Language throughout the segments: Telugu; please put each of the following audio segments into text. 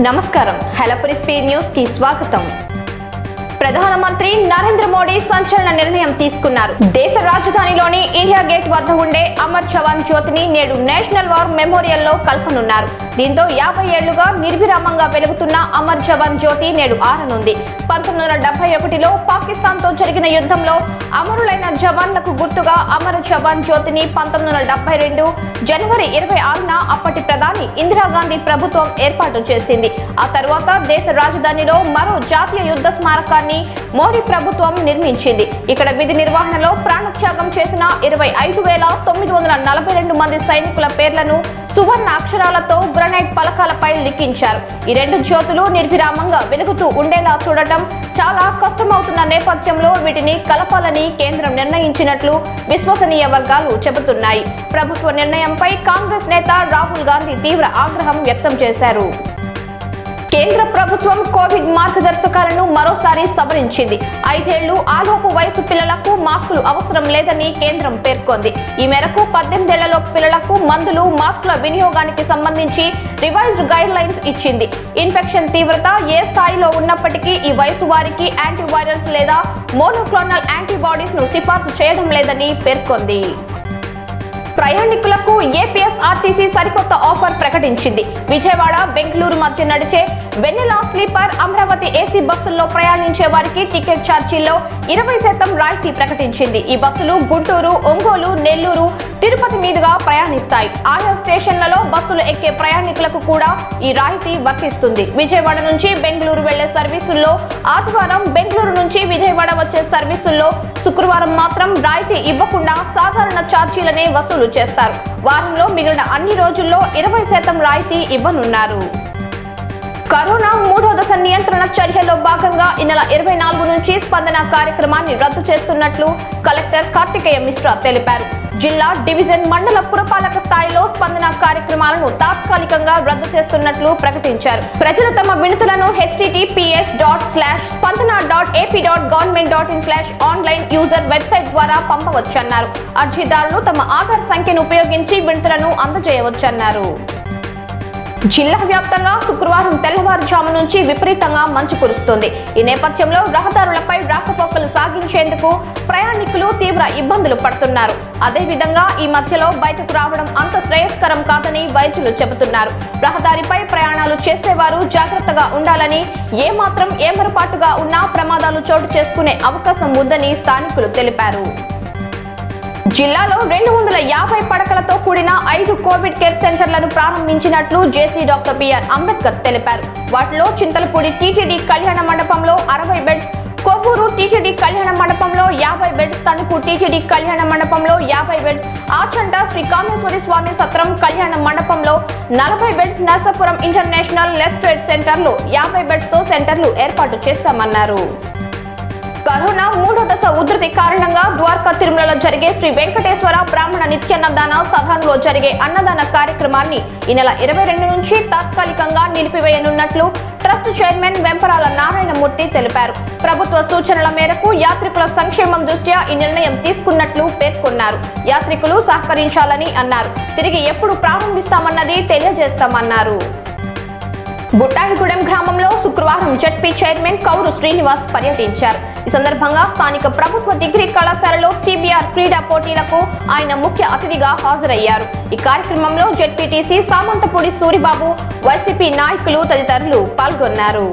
నమస్కారం హెలపురి స్పీడ్ న్యూస్ కి స్వాగతం ప్రధానమంత్రి నరేంద్ర మోడీ సంచలన నిర్ణయం తీసుకున్నారు దేశ రాజధానిలోని ఇండియా గేట్ వద్ద ఉండే అమర్ జవాన్ జ్యోతిని నేడు నేషనల్ వార్ మెమోరియల్ లో కల్పనున్నారు దీంతో యాభై ఏళ్లుగా నిర్విరామంగా వెలుగుతున్న అమర్ జవాన్ జ్యోతి నేడు ఆరనుంది పంతొమ్మిది వందల డెబ్బై ఒకటిలో పాకిస్తాన్ తో జరిగిన యుద్ధంలో అమరులైన జవాన్లకు గుర్తుగా అమర జవాన్ జ్యోతిని పంతొమ్మిది వందల డెబ్బై రెండు జనవరి ఇరవై ఆరున అప్పటి ప్రధాని ఇందిరాగాంధీ ప్రభుత్వం ఏర్పాటు చేసింది ఆ తర్వాత దేశ రాజధానిలో మరో జాతీయ యుద్ధ స్మారకాన్ని మోడీ ప్రభుత్వం నిర్మించింది ఇక్కడ విధి నిర్వహణలో ప్రాణత్యాగం చేసిన ఇరవై ఐదు వేల తొమ్మిది వందల నలభై రెండు మంది సైనికుల పేర్లను సువర్ణ అక్షరాలతో గ్రనైట్ పలకాలపై లిఖించారు ఈ రెండు జ్యోతులు నిర్విరామంగా వెలుగుతూ ఉండేలా చూడటం చాలా కష్టమవుతున్న నేపథ్యంలో వీటిని కలపాలని కేంద్రం నిర్ణయించినట్లు విశ్వసనీయ వర్గాలు చెబుతున్నాయి ప్రభుత్వ నిర్ణయంపై కాంగ్రెస్ నేత రాహుల్ గాంధీ తీవ్ర ఆగ్రహం వ్యక్తం చేశారు కేంద్ర ప్రభుత్వం కోవిడ్ మార్గదర్శకాలను మరోసారి సవరించింది ఐదేళ్లు ఆలోపు వయసు పిల్లలకు మాస్కులు అవసరం లేదని కేంద్రం పేర్కొంది ఈ మేరకు పద్దెనిమిదేళ్లలోపు పిల్లలకు మందులు మాస్కుల వినియోగానికి సంబంధించి రివైజ్డ్ గైడ్ లైన్స్ ఇచ్చింది ఇన్ఫెక్షన్ తీవ్రత ఏ స్థాయిలో ఉన్నప్పటికీ ఈ వయసు వారికి యాంటీవైరల్స్ లేదా మోనోక్లోనల్ యాంటీబాడీస్ ను సిఫార్సు చేయడం లేదని పేర్కొంది ప్రయాణికులకు ఏపీఎస్ఆర్టీసీ సరికొత్త ఆఫర్ ప్రకటించింది విజయవాడ బెంగళూరు మధ్య నడిచే వెన్నెలా స్లీపర్ అమరావతి ఏసీ బస్సుల్లో ప్రయాణించే వారికి టికెట్ ఛార్జీల్లో ఇరవై శాతం రాయితీ ప్రకటించింది ఈ బస్సులు గుంటూరు ఒంగోలు నెల్లూరు తిరుపతి మీదుగా ప్రయాణిస్తాయి ఆయా స్టేషన్లలో బస్సులు ఎక్కే ప్రయాణికులకు కూడా ఈ రాయితీ వర్తిస్తుంది విజయవాడ నుంచి బెంగళూరు వెళ్లే సర్వీసుల్లో ఆదివారం బెంగళూరు నుంచి విజయవాడ వచ్చే సర్వీసుల్లో శుక్రవారం మాత్రం రాయితీ ఇవ్వకుండా సాధారణ ఛార్జీలనే వసూలు చేస్తారు వారంలో మిగిలిన అన్ని రోజుల్లో ఇరవై శాతం రాయితీ ఇవ్వనున్నారు కరోనా మూడో దశ నియంత్రణ చర్యల్లో భాగంగా ఈ నెల ఇరవై నాలుగు నుంచి స్పందన కార్యక్రమాన్ని రద్దు చేస్తున్నట్లు కలెక్టర్ కార్తికేయ మిశ్రా తెలిపారు జిల్లా డివిజన్ మండల పురపాలక స్థాయిలో స్పందన కార్యక్రమాలను తాత్కాలికంగా రద్దు చేస్తున్నట్లు ప్రకటించారు ప్రజలు తమ వినతులను HTTPS dot slash Spandana dot AP dot government dot in slash online user website ద్వారా పంపవచ్చన్నారు అర్జీదారులు తమ ఆధార్ సంఖ్యను ఉపయోగించి వినతులను అందజేయవచ్చన్నారు జిల్లా వ్యాప్తంగా శుక్రవారం తెల్లవారుజాము నుంచి విపరీతంగా మంచు కురుస్తుంది ఈ నేపథ్యంలో రహదారులపై రాకపోకలు సాగించేందుకు ప్రయాణికులు తీవ్ర ఇబ్బందులు పడుతున్నారు అదేవిధంగా ఈ మధ్యలో బయటకు రావడం అంత శ్రేయస్కరం కాదని వైద్యులు చెబుతున్నారు రహదారిపై ప్రయాణాలు చేసేవారు జాగ్రత్తగా ఉండాలని ఏమాత్రం ఏమరపాటుగా ఉన్నా ప్రమాదాలు చోటు చేసుకునే అవకాశం ఉందని స్థానికులు తెలిపారు జిల్లాలో రెండు వందల యాభై పడకలతో కూడిన ఐదు కోవిడ్ కేర్ సెంటర్లను ప్రారంభించినట్లు జేసీ డాక్టర్ బిఆర్ అంబేద్కర్ తెలిపారు వాటిలో చింతలపూడి టీటీడీ కళ్యాణ మండపంలో అరవై బెడ్స్ కొవ్వూరు టీటీడీ కళ్యాణ మండపంలో యాభై బెడ్స్ తణుకు టీటీడీ కళ్యాణ మండపంలో యాభై బెడ్స్ ఆచంట శ్రీ కామేశ్వరి స్వామి సత్రం కళ్యాణ మండపంలో నలభై beds Narsapuram international left trade సెంటర్లు యాభై బెడ్స్ తో సెంటర్లు ఏర్పాటు చేశామన్నారు కరోనా మూడో దశ ఉధృతి కారణంగా ద్వారకా తిరుమలలో జరిగే శ్రీ వెంకటేశ్వర బ్రాహ్మణ నిత్యాన్నదాన సదనంలో జరిగే అన్నదాన కార్యక్రమాన్ని ఈ నెల ఇరవై రెండు నుంచి తాత్కాలికంగా నిలిపివేయనున్నట్లు ట్రస్ట్ చైర్మన్ వెంపరాల నారాయణమూర్తి తెలిపారు ప్రభుత్వ సూచనల మేరకు యాత్రికుల సంక్షేమం దృష్ట్యా ఈ నిర్ణయం తీసుకున్నట్లు పేర్కొన్నారు యాత్రికులు సహకరించాలని అన్నారు తిరిగి ఎప్పుడు ప్రారంభిస్తామన్నది తెలియజేస్తామన్నారు బుట్టాయిగూడెం గ్రామంలో శుక్రవారం జడ్పీ చైర్మన్ కౌరు శ్రీనివాస్ పర్యటించారు ఈ సందర్భంగా స్థానిక ప్రభుత్వ డిగ్రీ కళాశాలలో టీబీఆర్ క్రీడా పోటీలకు ఆయన ముఖ్య అతిథిగా హాజరయ్యారు ఈ కార్యక్రమంలో జడ్పీటీసీ సామంతపూడి సూరిబాబు వైసీపీ నాయకులు తదితరులు పాల్గొన్నారు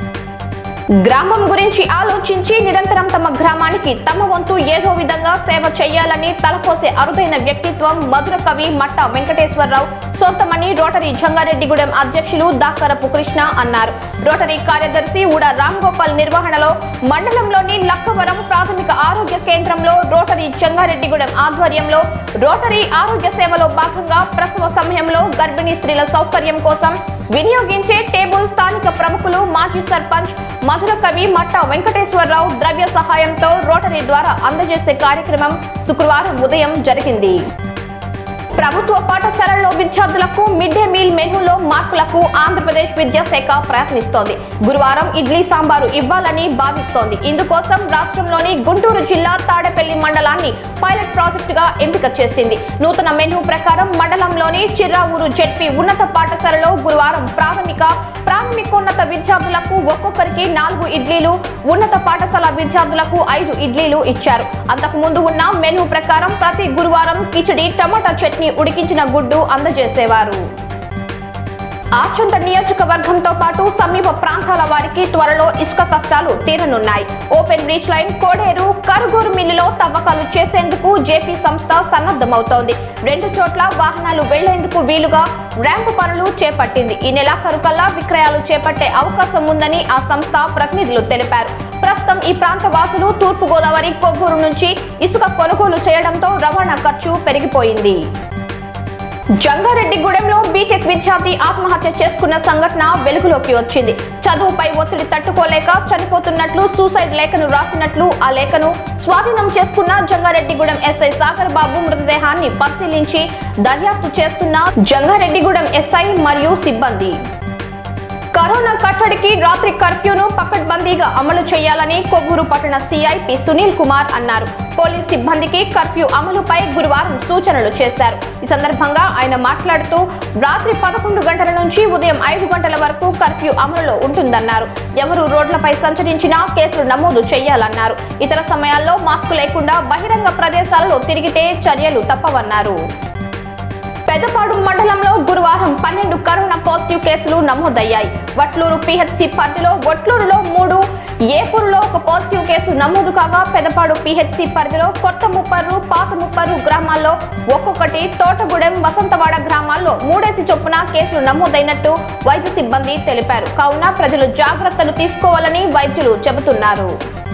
గ్రామం గురించి ఆలోచించి నిరంతరం తమ గ్రామానికి తమ వంతు ఏదో విధంగా సేవ చేయాలని తలపోసే అరుదైన వ్యక్తిత్వం మధుర కవి మట్ట వెంకటేశ్వరరావు సొంతమని రోటరీ జంగారెడ్డిగూడెం అధ్యక్షులు దాకరపు కృష్ణ అన్నారు రోటరీ కార్యదర్శి ఉడ రామ్ గోపాల్ నిర్వహణలో మండలంలోని లక్కవరం ప్రాథమిక ఆరోగ్య కేంద్రంలో రోటరీ జంగారెడ్డిగూడెం ఆధ్వర్యంలో రోటరీ ఆరోగ్య సేవలో భాగంగా ప్రసవ సమయంలో గర్భిణీ స్త్రీల సౌకర్యం కోసం వినియోగించే టేబుల్ స్థానిక ప్రముఖులు మాజీ సర్పంచ్ మధుర కవి మట్ట వెంకటేశ్వరరావు ద్రవ్య సహాయంతో రోటరీ ద్వారా అందజేసే కార్యక్రమం శుక్రవారం ఉదయం జరిగింది ప్రభుత్వ పాఠశాలల్లో విద్యార్థులకు మిడ్ డే మీల్ మెనూలో మార్పులకు ఆంధ్రప్రదేశ్ విద్యాశాఖ ప్రయత్నిస్తోంది గురువారం ఇడ్లీ సాంబారు ఇవ్వాలని భావిస్తోంది ఇందుకోసం రాష్ట్రంలోని గుంటూరు జిల్లా తాడేపల్లి మండలాన్ని పైలట్ ప్రాజెక్టుగా ఎంపిక చేసింది నూతన మెనూ ప్రకారం మండలంలోని చిర్రావూరు జెడ్పీ ఉన్నత పాఠశాలలో గురువారం ప్రాథమిక ప్రాథమికోన్నత విద్యార్థులకు ఒక్కొక్కరికి నాలుగు ఇడ్లీలు ఉన్నత పాఠశాల విద్యార్థులకు ఐదు ఇడ్లీలు ఇచ్చారు అంతకు ముందు ఉన్న మెనూ ప్రకారం ప్రతి గురువారం కిచడి టమాటా చట్నీ ఉడికించిన గుడ్డు అందజేసేవారు ఆచంట నియోజకవర్గంతో పాటు సమీప ప్రాంతాల వారికి త్వరలో ఇసుక కష్టాలు తీరనున్నాయి open breach line Koderu Karuguru మిల్లులో తవ్వకాలు చేసేందుకు జేపీ సంస్థ సన్నద్ధమవుతోంది రెండు చోట్ల వాహనాలు వెళ్లేందుకు వీలుగా ర్యాంపు పనులు చేపట్టింది ఈ నెలాఖరు కల్లా విక్రయాలు చేపట్టే అవకాశం ఉందని ఆ సంస్థ ప్రతినిధులు తెలిపారు ప్రస్తుతం ఈ ప్రాంత వాసులు తూర్పు గోదావరి కొవ్వూరు నుంచి ఇసుక కొనుగోలు చేయడంతో రవాణా ఖర్చు పెరిగిపోయింది జంగారెడ్డిగూడెంలో బీటెక్ విద్యార్థి ఆత్మహత్య చేసుకున్న సంఘటన వెలుగులోకి వచ్చింది చదువుపై ఒత్తిడి తట్టుకోలేక చనిపోతున్నట్లు సూసైడ్ లేఖను రాసినట్లు ఆ లేఖను స్వాధీనం చేసుకున్న జంగారెడ్డిగూడెం ఎస్ఐ సాగర్ బాబు మృతదేహాన్ని పరిశీలించి దర్యాప్తు చేస్తున్న జంగారెడ్డిగూడెం ఎస్ఐ మరియు సిబ్బంది కరోనా కట్టడికి రాత్రి కర్ఫ్యూను పకడ్బందీగా అమలు చేయాలని కొవ్వూరు పట్టణ సిఐ పి సునీల్ కుమార్ అన్నారు పోలీస్ సిబ్బందికి కర్ఫ్యూ అమలుపై గురువారం సూచనలు చేశారు ఈ సందర్భంగా ఆయన మాట్లాడుతూ రాత్రి పదకొండు గంటల నుంచి ఉదయం ఐదు గంటల వరకు కర్ఫ్యూ అమలులో ఉంటుందన్నారు ఎవరు రోడ్లపై సంచరించినా కేసులు నమోదు చేయాలన్నారు ఇతర సమయాల్లో మాస్క్ లేకుండా బహిరంగ ప్రదేశాలలో తిరిగితే చర్యలు తప్పవన్నారు పెదపాడు మండలంలో గురువారం పన్నెండు కరోనా పాజిటివ్ కేసులు నమోదయ్యాయి వట్లూరు పిహెచ్సి పరిధిలో వట్లూరులో మూడు ఏపూరులో ఒక పాజిటివ్ కేసు నమోదు కాగా పెదపాడు పిహెచ్సి పరిధిలో కొత్త ముప్పర్రు పాత ముప్పర్రు గ్రామాల్లో ఒక్కొక్కటి తోటగూడెం వసంతవాడ గ్రామాల్లో మూడేసి చొప్పున కేసులు నమోదైనట్టు వైద్య సిబ్బంది తెలిపారు కావున ప్రజలు జాగ్రత్తలు తీసుకోవాలని వైద్యులు చెబుతున్నారు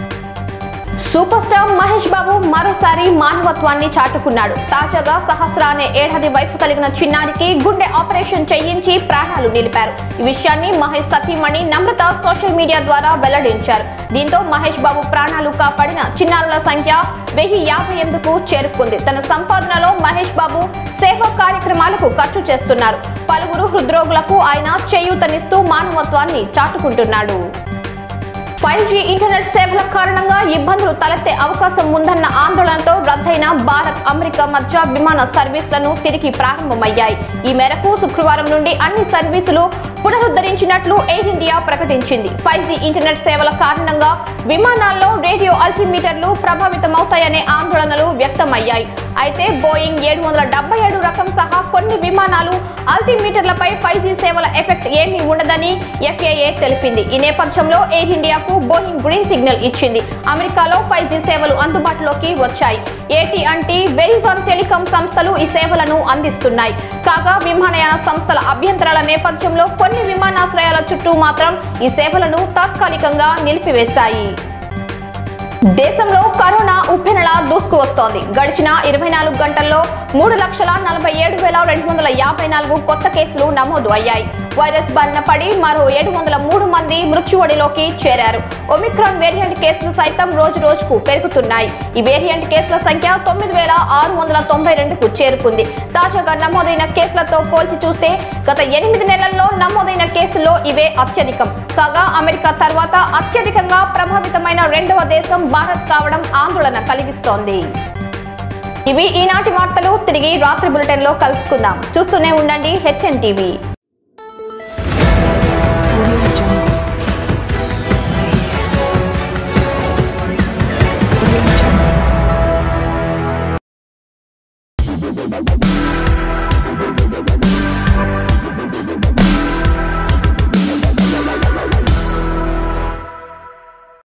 సూపర్ స్టార్ మహేష్ బాబు మరోసారి మానవత్వాన్ని చాటుకున్నాడు తాజాగా సహస్ర అనే ఏడాది వయసు కలిగిన చిన్నారికి గుండె ఆపరేషన్ చేయించి ప్రాణాలు నిలిపారు ఈ విషయాన్ని మహేష్ సతీమణి నమ్రత సోషల్ మీడియా ద్వారా వెల్లడించారు దీంతో మహేష్ బాబు ప్రాణాలు కాపాడిన చిన్నారుల సంఖ్య వెయ్యి యాభై ఎనిమిదికు చేరుకుంది తన సంపాదనలో మహేష్ బాబు సేవా కార్యక్రమాలకు ఖర్చు చేస్తున్నారు పలువురు హృద్రోగులకు ఆయన చేయూతనిస్తూ మానవత్వాన్ని చాటుకుంటున్నాడు ఫైవ్ జీ ఇంటర్నెట్ సేవల కారణంగా ఇబ్బందులు తలెత్తే అవకాశం ఉందన్న ఆందోళనతో రద్దయిన భారత్ అమెరికా మధ్య విమాన సర్వీసులను తిరిగి ప్రారంభమయ్యాయి ఈ మేరకు శుక్రవారం నుండి అన్ని సర్వీసులు పునరుద్ధరించినట్లు ఎయిర్ ఇండియా ప్రకటించింది ఫైవ్ జీ ఇంటర్నెట్ సేవల కారణంగా విమానాల్లో రేడియో అల్టిమీటర్లు ప్రభావితమవుతాయనే ఆందోళనలు వ్యక్తమయ్యాయి అయితే బోయింగ్ ఏడు వందల డెబ్బై ఏడు రకం సహా కొన్ని విమానాలు అల్టిమీటర్లపై ఫైవ్ జీ సేవల ఎఫెక్ట్ ఏమీ ఉండదని ఎఫ్ఏఏ తెలిపింది ఈ నేపథ్యంలో ఎయిర్ ఇండియాకు బోయింగ్ గ్రీన్ సిగ్నల్ ఇచ్చింది అమెరికాలో ఫైవ్ జీ సేవలు అందుబాటులోకి వచ్చాయి ఏటీ అంటే వెరిజాన్ టెలికాం సంస్థలు ఈ సేవలను అందిస్తున్నాయి కాగా విమానయాన సంస్థల అభ్యంతరాల నేపథ్యంలో కొన్ని విమానాశ్రయాల చుట్టూ మాత్రం ఈ సేవలను తాత్కాలికంగా నిలిపివేశాయి దేశంలో కరోనా ఉప్పెనలా దూసుకు వస్తోంది గడిచిన ఇరవై నాలుగు గంటల్లో మూడు లక్షల నలభై ఏడు వేల రెండు వందల యాభై నాలుగు కొత్త కేసులు నమోదు అయ్యాయి వైరస్ బారిన పడి మరో ఏడు వందల మూడు మంది మృత్యువడిలోకి చేరారు ఒమిక్రాన్ వేరియంట్ కేసులు సైతం రోజు రోజుకు పెరుగుతున్నాయి ఈ వేరియంట్ కేసుల సంఖ్య తొమ్మిది వేల ఆరు వందల తొంభై రెండుకు చేరుకుంది తాజాగా నమోదైన కేసులతో పోల్చి చూస్తే గత ఎనిమిది నెలల్లో నమోదైన కేసుల్లో ఇవే అత్యధికం కాగా అమెరికా తర్వాత అత్యధికంగా ప్రభావితమైన రెండవ దేశం భారత్ కావడం ఆందోళన కలిగిస్తోంది ఇవి ఈనాటి వార్తలు తిరిగి రాత్రి బులెటిన్ లో కలుసుకుందాం చూస్తూనే ఉండండి హెచ్ఎన్ టీవీ Audio Jungle.